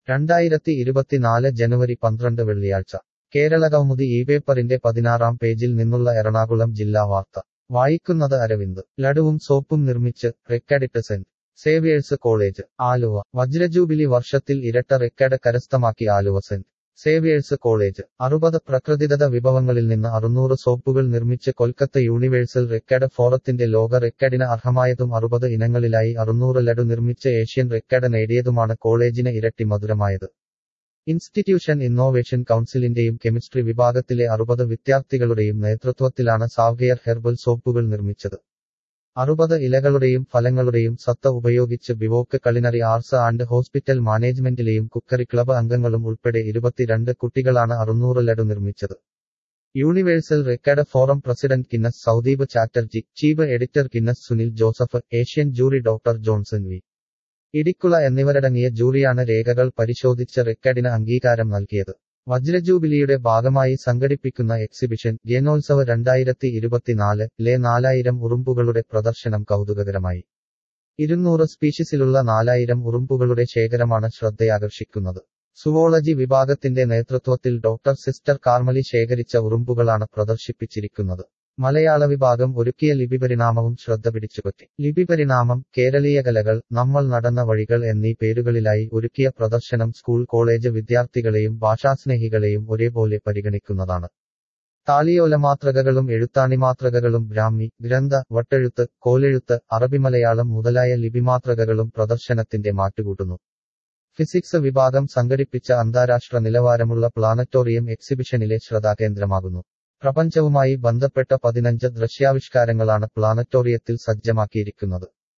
രണ്ടായിരത്തി ഇരുപത്തിനാല് ജനുവരി പന്ത്രണ്ട് വെള്ളിയാഴ്ച കേരളകൗമുദി ഈ പേപ്പറിന്റെ പതിനാറാം പേജിൽ നിന്നുള്ള എറണാകുളം ജില്ലാ വാർത്ത വായിക്കുന്നത് അരവിന്ദ് ലഡുവും സോപ്പും നിർമ്മിച്ച് റെക്കഡിട്ട് സെന്റ് സേവിയേഴ്സ് കോളേജ് ആലുവ വജ്രജൂബിലി വർഷത്തിൽ ഇരട്ട റെക്കഡ് കരസ്ഥമാക്കി ആലുവ സെന്റ് സേവിയേഴ്സ് കോളേജ് അറുപത് പ്രകൃതിദത്ത വിഭവങ്ങളിൽ നിന്ന് അറുന്നൂറ് സോപ്പുകൾ നിർമ്മിച്ച് കൊൽക്കത്ത യൂണിവേഴ്സൽ റെക്കഡ് ഫോറത്തിന്റെ ലോക റെക്കഡിന് അർഹമായതും അറുപത് ഇനങ്ങളിലായി അറുന്നൂറ് ലഡു നിർമ്മിച്ച് ഏഷ്യൻ റെക്കഡ് നേടിയതുമാണ് കോളേജിന് ഇരട്ടി മധുരമായത് ഇൻസ്റ്റിറ്റ്യൂഷൻ ഇന്നോവേഷൻ കൗൺസിലിന്റെയും കെമിസ്ട്രി വിഭാഗത്തിലെ അറുപത് വിദ്യാർത്ഥികളുടെയും നേതൃത്വത്തിലാണ് സാവ്ഗെയർ ഹെർബൽ സോപ്പുകൾ നിർമ്മിച്ചത് അറുപത് ഇലകളുടെയും ഫലങ്ങളുടെയും സത്ത ഉപയോഗിച്ച് B Voc culinary arts and hospital മാനേജ്മെന്റിലെയും കുക്കറി ക്ലബ് അംഗങ്ങളും ഉൾപ്പെടെ ഇരുപത്തിരണ്ട് കുട്ടികളാണ് അറുന്നൂറ് ലഡു നിർമ്മിച്ചത് universal record forum president Guinness Soudeep Chatterjee chief editor Guinness Sunil Joseph Asian jury doctor Johnson V Idikkula എന്നിവരടങ്ങിയ ജൂറിയാണ് രേഖകൾ പരിശോധിച്ച് റെക്കഡിന് അംഗീകാരം നൽകിയത് വജ്രജൂബിലിയുടെ ഭാഗമായി സംഘടിപ്പിക്കുന്ന എക്സിബിഷൻ ജനോത്സവ് രണ്ടായിരത്തി ഇരുപത്തിനാല് ലെ നാലായിരം ഉറുമ്പുകളുടെ പ്രദർശനം കൗതുകകരമായി ഇരുന്നൂറ് സ്പീഷീസിലുള്ള നാലായിരം ഉറുമ്പുകളുടെ ശേഖരമാണ് ശ്രദ്ധയാകർഷിക്കുന്നത് സുവോളജി വിഭാഗത്തിന്റെ നേതൃത്വത്തിൽ ഡോക്ടർ സിസ്റ്റർ കാർമലി ശേഖരിച്ച ഉറുമ്പുകളാണ് പ്രദർശിപ്പിച്ചിരിക്കുന്നത് മലയാള വിഭാഗം ഒരുക്കിയ ലിപിപരിണാമവും ശ്രദ്ധ പിടിച്ചുപറ്റി ലിപിപരിണാമം കേരളീയ കലകൾ നമ്മൾ നടന്ന വഴികൾ എന്നീ പേരുകളിലായി ഒരുക്കിയ പ്രദർശനം സ്കൂൾ കോളേജ് വിദ്യാർത്ഥികളെയും ഭാഷാസ്നേഹികളെയും ഒരേപോലെ പരിഗണിക്കുന്നതാണ് താളിയോലമാതൃകകളും എഴുത്താണിമാതൃകകളും ബ്രാഹ്മി ഗ്രന്ഥ വട്ടെഴുത്ത് കോലെഴുത്ത് അറബി മലയാളം മുതലായ ലിപിമാതൃകകളും പ്രദർശനത്തിന്റെ മാറ്റുകൂട്ടുന്നു ഫിസിക്സ് വിഭാഗം സംഘടിപ്പിച്ച അന്താരാഷ്ട്ര നിലവാരമുള്ള പ്ലാനറ്റോറിയം എക്സിബിഷനിലെ ശ്രദ്ധാകേന്ദ്രമാകുന്നു പ്രപഞ്ചവുമായി ബന്ധപ്പെട്ട പതിനഞ്ച് ദൃശ്യാവിഷ്കാരങ്ങളാണ് പ്ലാനറ്റോറിയത്തിൽ സജ്ജമാക്കിയിരിക്കുന്നത്